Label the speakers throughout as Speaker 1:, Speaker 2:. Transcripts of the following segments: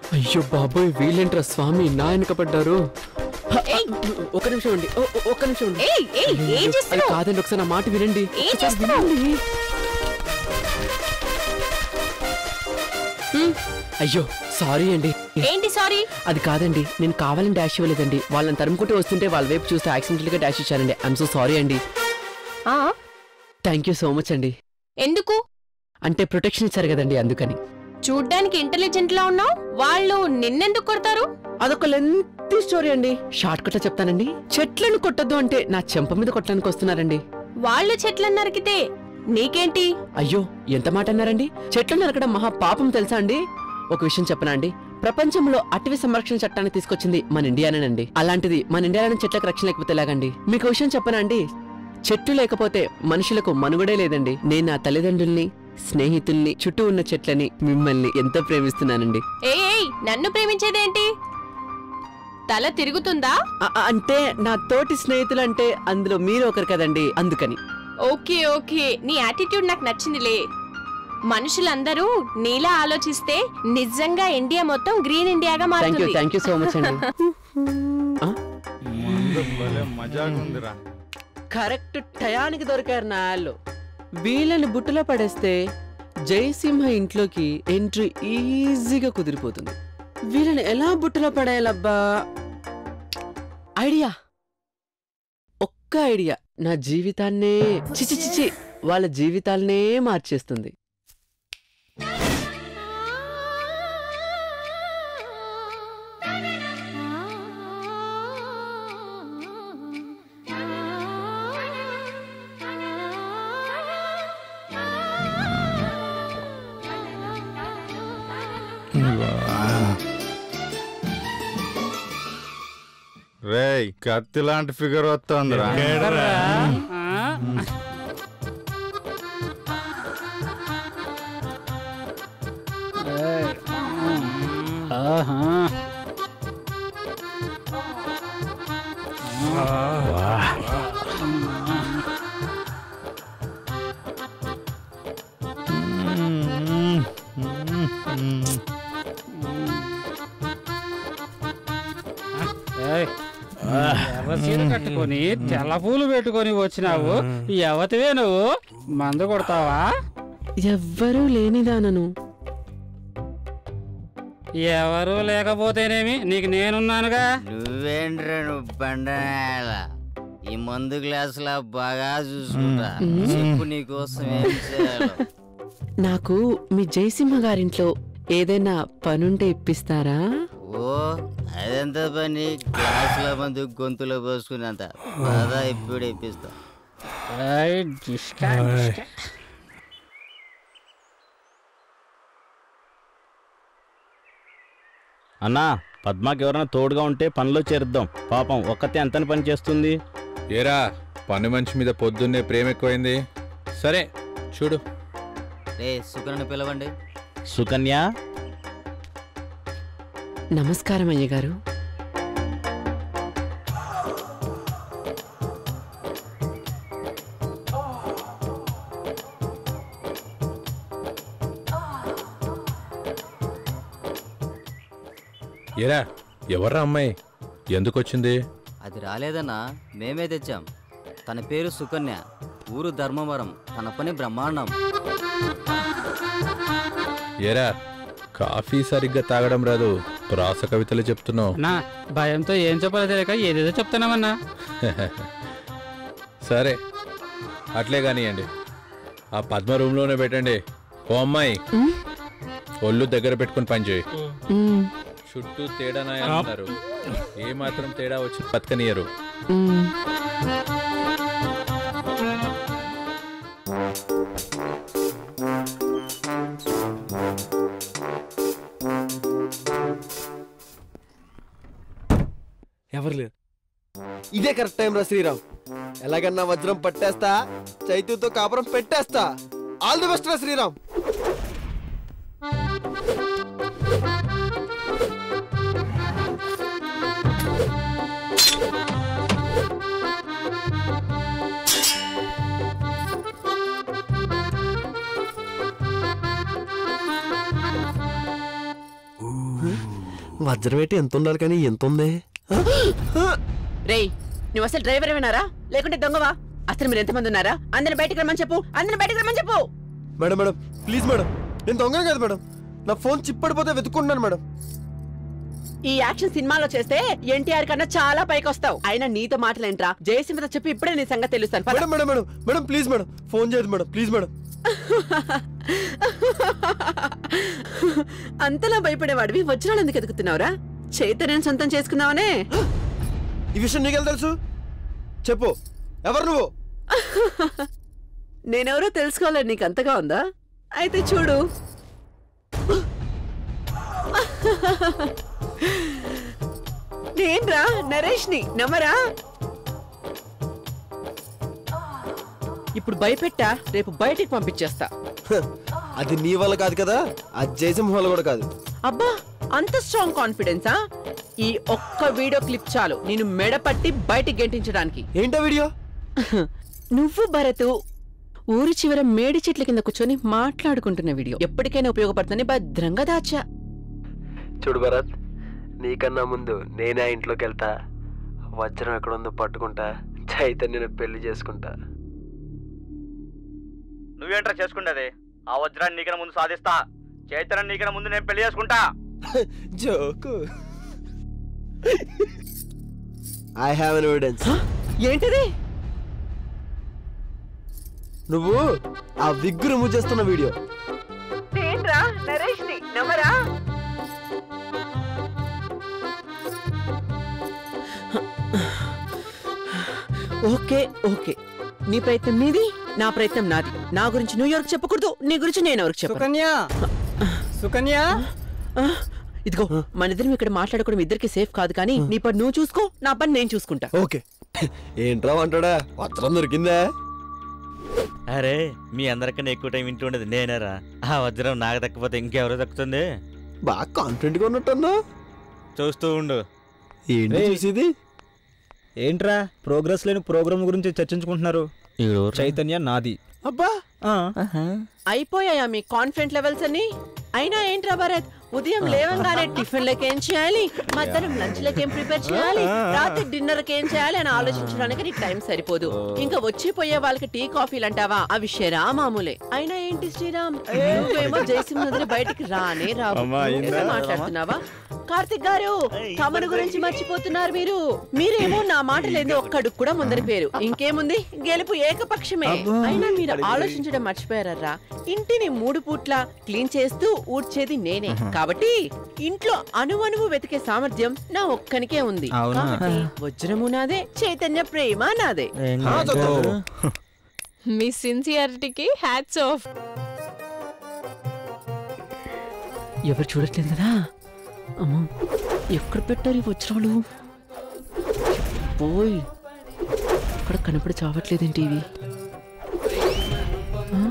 Speaker 1: అయ్యో బాబోయ్ వీళ్ళేంట్రా స్వామి నా వెనక పడ్డారు హ,
Speaker 2: ఏయ్.
Speaker 1: ఒక్క నిమిషం అండి ఓ, ఓ, ఒక్క నిమిషం అండి
Speaker 2: ఏయ్ ఏయ్ ఏం
Speaker 1: అది
Speaker 2: చేస్తున్నావు
Speaker 1: కాదండి ఒకసారి నా మాట వినండి
Speaker 2: ఏం
Speaker 1: ఒకసారి
Speaker 2: చేస్తున్నావు?
Speaker 1: వినండి. హ్మ్. అయ్యో సారీ అండి
Speaker 2: ఏంటి సారీ
Speaker 1: అది కాదండి నేను కావాలని డాష్ ఇవ్వలేదండి వాళ్ళని తరుముకుంటూ వస్తుంటే వాళ్ళ వైపు చూస్తే యాక్సిడెంటల్ గా డాష్ ఇచ్చానండి ఐఎమ్ సో సారీ అండి
Speaker 2: ఆ
Speaker 1: థ్యాంక్ యూ సో మచ్ అండి
Speaker 2: ఎందుకు
Speaker 1: అంటే ప్రొటెక్షన్ ఇచ్చారు కదండి అందుకని
Speaker 2: చూడ్డానికి ఇంటెలిజెంట్ లా ఉన్నావు వాళ్ళు నిన్నెందుకు కొడతారు
Speaker 1: అదొక లెంతీ స్టోరీ అండి షార్ట్ కట్ లో చెప్తానండి చెట్లను కొట్టద్దు అంటే నా చెంప మీద కొట్టడానికి వస్తున్నారండి
Speaker 2: వాళ్ళు చెట్లను నరికితే నీకేంటి
Speaker 1: అయ్యో ఎంత మాట అన్నారండి చెట్లు నరకడం మహా పాపం తెలుసా అండి ఒక విషయం చెప్పనా అండి ప్రపంచంలో అటవీ సంరక్షణ చట్టాన్ని తీసుకొచ్చింది మన ఇండియానేనండి అలాంటిది మన ఇండియాలో చెట్లకు రక్షణ లేకపోతే ఎలాగండి మీకు ఒక విషయం చెప్పనా అండి చెట్టు లేకపోతే మనుషులకు మనుగడే లేదండి నేను నా తల్లిదండ్రుల్ని స్నేహితుల్ని చుట్టూ ఉన్న చెట్లని మిమ్మల్ని ఎంతో ప్రేమిస్తున్నానండి
Speaker 2: ఏయ్ ఏయ్ నన్ను ప్రేమించేదేంటి తల తిరుగుతుందా
Speaker 1: అ- అ- అంటే నా తోటి స్నేహితులు అంటే అందులో మీరు ఒకరు కదండి అందుకని
Speaker 2: ఓకే ఓకే నీ యాటిట్యూడ్ నాకు నచ్చిందిలే మనుషులందరూ నీలా ఆలోచిస్తే నిజంగా ఇండియా మొత్తం గ్రీన్ ఇండియాగా
Speaker 1: థ్యాంక్ యూ
Speaker 2: మారుతుంది
Speaker 1: థ్యాంక్ యూ సో మచ్ అండి ఆ?
Speaker 3: ముందు భలే మజాగుందిరా
Speaker 1: కరెక్ట్ టయానికి దొరికారు నా వాళ్ళు వీళ్ళని బుట్టలో పడేస్తే జయసింహ ఇంట్లోకి ఎంట్రీ ఈజీగా కుదిరిపోతుంది వీళ్ళని ఎలా బుట్టలో పడేయాలబ్బా ఐడియా ఒక్క ఐడియా నా జీవితాన్నే చిచి చిచి వాళ్ళ జీవితాలనే మార్చేస్తుంది
Speaker 3: రేయ్ కత్తి లాంటి ఫిగర్ వస్తుందిరా
Speaker 4: ఏయ్, ఎర్ర చీర కట్టుకొని తెల్ల పూలు పెట్టుకొని వచ్చినావు ఎవతివే నువ్వు మందు కొడతావా
Speaker 1: ఎవ్వరూ లేనిదానను
Speaker 4: ఎవరు లేకపోతేనేమి నీకు నేనున్నానుగా
Speaker 5: నువ్వేంట్రా నువ్వు బండనేల ఈ మందు గ్లాసులా బాగా చూసుకుంటా చెప్పు నీకోసం ఏం చేయాలో
Speaker 1: నాకు మీ జయసింహ గారింట్లో ఏదైనా పనుంటే ఇప్పిస్తారా
Speaker 5: ఓ అదెంత పని గ్లాసుల మందు గొంతులో పోసుకున్నంత బాగా ఇప్పుడు ఇప్పిస్తా
Speaker 4: ఏయ్, జిష్కా, జిష్కా.
Speaker 6: అన్నా పద్మాకి ఎవరైనా తోడుగా ఉంటే పనిలో చేరుద్దాం పాపం ఒక్కతే ఎంతని పని చేస్తుంది
Speaker 7: ఏరా పని మనిషి మీద పొద్దున్నే ప్రేమ ఎక్కువైంది సరే చూడు
Speaker 5: రే సుకరణ పిలవండి
Speaker 6: సుకన్య
Speaker 1: నమస్కారం అయ్యగారు
Speaker 7: ఏరా ఎవర్రా అమ్మాయి ఎందుకు వచ్చింది
Speaker 5: అది రాలేదన్నా మేమే తెచ్చాం తన పేరు సుకన్య ఊరు ధర్మవరం తన పని బ్రహ్మాండం
Speaker 7: ఏరా కాఫీ సరిగ్గా తాగడం రాదు ప్రాస కవితలు చెప్తున్నావు
Speaker 4: నా భయంతో ఏం చెప్పాలో తెలియక ఏదేదో చెప్తున్నామన్నా
Speaker 7: సరే అట్లే కానివ్వండి ఆ పద్మ రూమ్లోనే పెట్టండి ఓ అమ్మాయి
Speaker 1: ఉమ్,
Speaker 7: ఒళ్ళు దగ్గర పెట్టుకుని పనిచేయి
Speaker 1: ఉమ్,
Speaker 7: చుట్టూ తేడానా అంటారు ఏ మాత్రం తేడా వచ్చి బతకనియరు
Speaker 1: ఉమ్.
Speaker 8: ఎవరు లేరు ఇదే కరెక్ట్ టైం రా శ్రీరామ్ ఎలాగన్నా వజ్రం పట్టేస్తా చైతుతో కాపురం పెట్టేస్తా ఆల్ ది బెస్ట్ రా శ్రీరామ్ వజ్రం ఏంటి ఎంత ఉండాలి కానీ ఎంత ఉంది
Speaker 1: రేయ్ నువ్వు అసలు డ్రైవర్ ఏమైనారా లేకుంటే దొంగవా అసలు మీరు ఎంతమంది ఉన్నారా అందరిని బయటికి రమ్మని చెప్పు అందరిని బయటికి రమ్మని చెప్పు
Speaker 8: మేడం మేడం ప్లీజ్ మేడం నేను దొంగ కాదు మేడం నా ఫోన్ చిప్పడిపోతే వెతుక్కుంటున్నాను మేడం
Speaker 1: ఈ యాక్షన్ సినిమాలో చేస్తే ఎన్టీఆర్ కన్నా చాలా పైకి వస్తావు అయినా నీతో మాటలేంట్రా జయసింహతో చెప్పి ఇప్పుడే నీ సంగతి తెలుస్తాను పద.
Speaker 8: Madam madam madam madam please madam phone చేయదు మేడం ప్లీజ్ మేడం
Speaker 1: అంతలా భయపడేవాడివి వజ్రాలు ఎందుకు ఎదుగుతున్నావురా చైతన్యం సొంతం చేసుకున్నావనే
Speaker 8: ఈ విషయం నీకెలా తెలుసు చెప్పు ఎవరు నువ్వు
Speaker 1: నేనెవరో తెలుసుకోవాలని నీకు అంతగా ఉందా అయితే చూడు నేన్రా నరేష్ని నమ్మరా ఇప్పుడు భయపెట్టా రేపు బయటికి పంపించేస్తా
Speaker 8: హ, అది నీ వల్ల కాదు కదా ఆ జయసింహ వల్ల కూడా కాదు
Speaker 1: అబ్బా అంత స్ట్రాంగ్ కాన్ఫిడెన్సా ఈ ఒక్క వీడియో క్లిప్ చాలు నేను మెడపట్టి బయటికి గెంటించడానికి
Speaker 8: ఏంటో వీడియో
Speaker 1: నువ్వు భరతు ఊరి చివర మేడి చెట్ల కింద కూర్చొని మాట్లాడుకుంటున్న వీడియో ఎప్పటికైనా ఉపయోగపడుతుందని భద్రంగా దాచా
Speaker 8: చూడు భరత్ నీకన్నా ముందు నేనే ఆ ఇంట్లోకి వెళ్తా వజ్రం ఎక్కడుందో పట్టుకుంటా చైతన్యను పెళ్లి చేసుకుంటా
Speaker 9: నువ్వేంట్రా చేసుకుంటది ఆ వజ్రాన్ని నీకన్నా ముందు సాధిస్తా చైతన్యం నీకన్నా ముందు నేను పెళ్లి చేసుకుంటా
Speaker 8: joke I have an evidence
Speaker 1: ఏంటిది
Speaker 8: నువ్వు ఆ విగ్గు రిమూవ్ చేస్తున్న వీడియో
Speaker 1: నేన్రా నరేష్ని నమ్మరా ఓకే ఓకే నీ ప్రయత్నం నీది నా ప్రయత్నం నాది నా గురించి నువ్వు ఎవరికి చెప్పకూడదు నీ గురించి నేను ఎవరికి చెప్పను
Speaker 10: సుకన్య సుకన్య
Speaker 1: ఆ, ఇదిగో మన ఇద్దరం ఇక్కడ మాట్లాడుకోవడం ఇద్దరికి సేఫ్ కాదు కానీ నీ పని నువ్వు చూసుకో నా పని నేను చూసుకుంటా
Speaker 8: ఓకే ఏంట్రా అంటాడా వజ్రం దొరికిందా
Speaker 9: అరే మీ అందరికన్నా ఎక్కువ టైం ఇంటి ఉండేది నేనేరా ఆ వజ్రం నాకు దక్కపోతే ఇంకెవరో దక్కుతుంది
Speaker 8: బాగా కాన్ఫిడెంట్ గా ఉన్నట్టన్నా
Speaker 9: చూస్తూ ఉండు
Speaker 8: ఏంటి
Speaker 10: ఏయ్.
Speaker 8: చూసేది
Speaker 10: ఏంట్రా ప్రోగ్రెస్ లేని ప్రోగ్రామ్ గురించి చర్చించుకుంటున్నారు చైతన్య నాది
Speaker 8: అబ్బా
Speaker 10: ఆ,
Speaker 1: అయిపోయాయా మీ కాన్ఫిడెంట్ లెవెల్స్ అన్ని అయినా ఏంట్రా భరత్ ఉదయం లేవంగానే టిఫిన్ లకి ఏం చేయాలి మధ్యాహ్నం లంచ్ లకి ఏం ప్రిపేర్ చేయాలి రాత్రి డిన్నర్ కి ఏం చేయాలి అని ఆలోచించడానికి నీకు టైం సరిపోదు ఇంకా వచ్చిపోయే వాళ్ళకి టీ కాఫీలు అంటావా అవి షెరా మామూలే అయినా ఏంటి శ్రీరామ్ నువ్వేమో జయసింహ వదిలి బయటికి రానే రావు
Speaker 9: అమ్మా, అయిందా?
Speaker 1: నువ్వే మాట్లాడుతున్నావా కార్తిక్ గారు తమను గురించి మర్చిపోతున్నారు మీరు మీరేమో నా మాట లేదు ఒక్కడు కూడా ముందరి పేరు ఇంకేముంది గెలుపు ఏకపక్షమే అయినా మీరు ఆలోచించడం మర్చిపోయారా ఇంటిని మూడు పూట్ల క్లీన్ చేస్తూ ఊడ్చేది నేనే కాబట్టి ఇంట్లో అణువణువు వెతికే సామర్థ్యం నా ఒక్కనికే ఉంది
Speaker 10: అవునా?
Speaker 1: కాబట్టి వజ్రము నాదే చైతన్య ప్రేమ నాదే
Speaker 2: మీ సిన్సియారిటీకి హ్యాట్స్ ఆఫ్
Speaker 1: ఎవరు చూడట్లేదు కదా అమ్మో ఎక్కడ పెట్టారు ఈ వజ్రాలు పోయ్ అక్కడ కనపడి చావట్లేదేంటి ఇవి ఆ?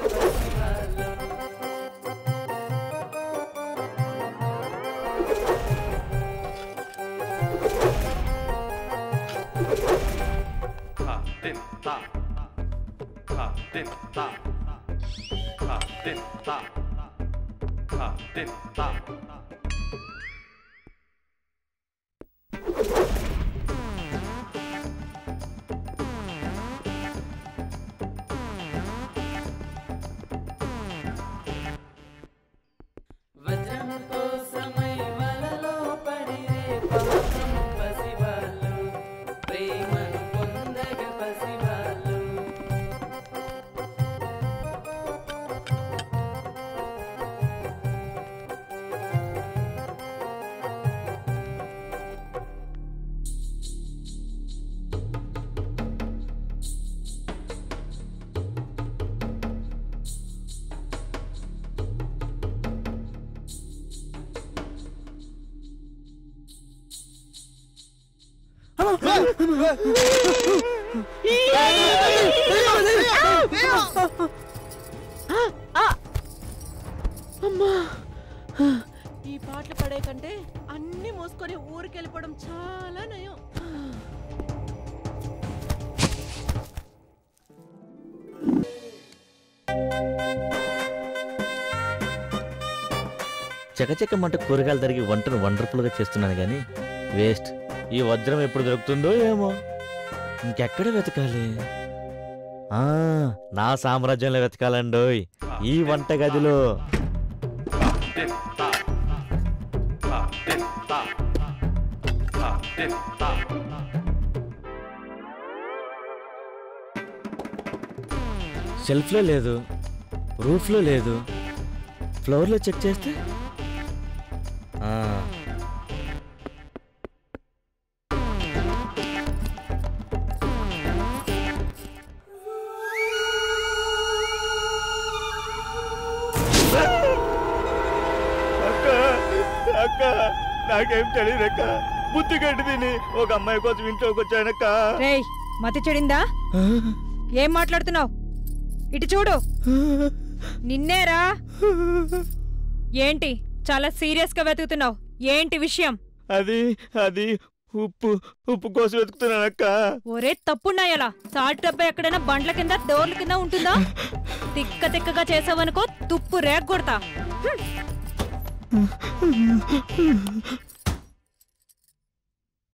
Speaker 1: అమ్మా ఈ పాటలు పడే కంటే అన్ని మోసుకొని ఊరికి వెళ్ళిపోవడం చాలా నయం
Speaker 9: చకచకమంట కూరగాయలు తరిగి వంటను వండర్ఫుల్గా చేస్తున్నాను కానీ వేస్ట్ ఈ వజ్రం ఎప్పుడు దొరుకుతుందో ఏమో ఇంకెక్కడ వెతకాలి ఆ, నా సామ్రాజ్యంలో వెతకాలండోయ్ ఈ వంట గదిలో షెల్ఫ్లో లేదు రూఫ్లో లేదు ఫ్లోర్లో చెక్ చేస్తే ఆ,
Speaker 11: అక్క అక్క నాకేం తెలియదక్క బుద్ధి గడ్డి తిని ఒక అమ్మాయి కోసం ఇంట్లోకి వచ్చానక్క
Speaker 12: రేయ్ మతి చెడిందా ఏం మాట్లాడుతున్నావు ఇటు చూడు నిన్నేరా ఏంటి చాలా సీరియస్ గా వెతుకుతున్నావు ఏంటి విషయం
Speaker 11: అది అది ఉప్పు ఉప్పు కోసం వెతుకుతున్నానక్క
Speaker 12: ఒరే తప్పున్నాయలా సాల్ట్ డబ్బా ఎక్కడైనా బండ్ల కింద డోర్ల కింద ఉంటుందా తిక్క తిక్కగా చేసావనుకో తుప్పు రేగ కొడతా